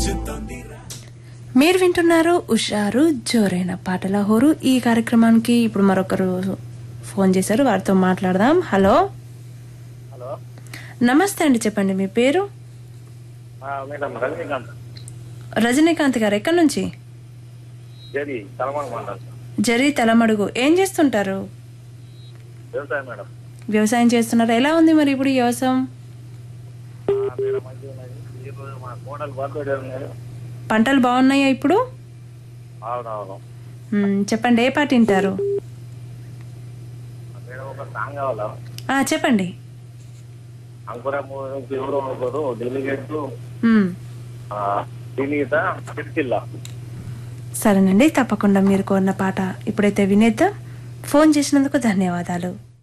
మీరు వింటున్నారు ఉషారు జోరైన పాటల హోరు ఈ కార్యక్రమానికి ఇప్పుడు మరొకరు ఫోన్ చేశారు వారితో మాట్లాడదాం హలో హలో నమస్తే అండి చెప్పండి మీ పేరు ఆ, మేడం రజనీకాంత్ రజనీకాంత్ గారు ఎక్కడి నుంచి జరి తలమణ మండలం జరీ తలమడుగు ఏం చేస్తుంటారు వ్యవసాయం మేడం వ్యవసాయం చేస్తున్నారు ఎలా ఉంది మరి ఇప్పుడు ఈ వ్యవసాయం ఆ, మేడం మంచిగా ఉన్నది ఈరోజు మా కోడలు బర్త్డే ఉన్నది పంటలు బాగున్నాయా ఇప్పుడు అవునవును మ్, చెప్పండి ఏ పాట వింటారు మేడం ఒక సాంగ్ కావాలా ఆ, చెప్పండి అంకురము నుంచి ఎవరో ఒకరు డెలిగేట్ మ్, తినీత చిట్చిల్ల సరేనండి తప్పకుండా మీరు కోరిన పాట ఇప్పుడైతే వినేద్దాం ఫోన్ చేసినందుకు ధన్యవాదాలు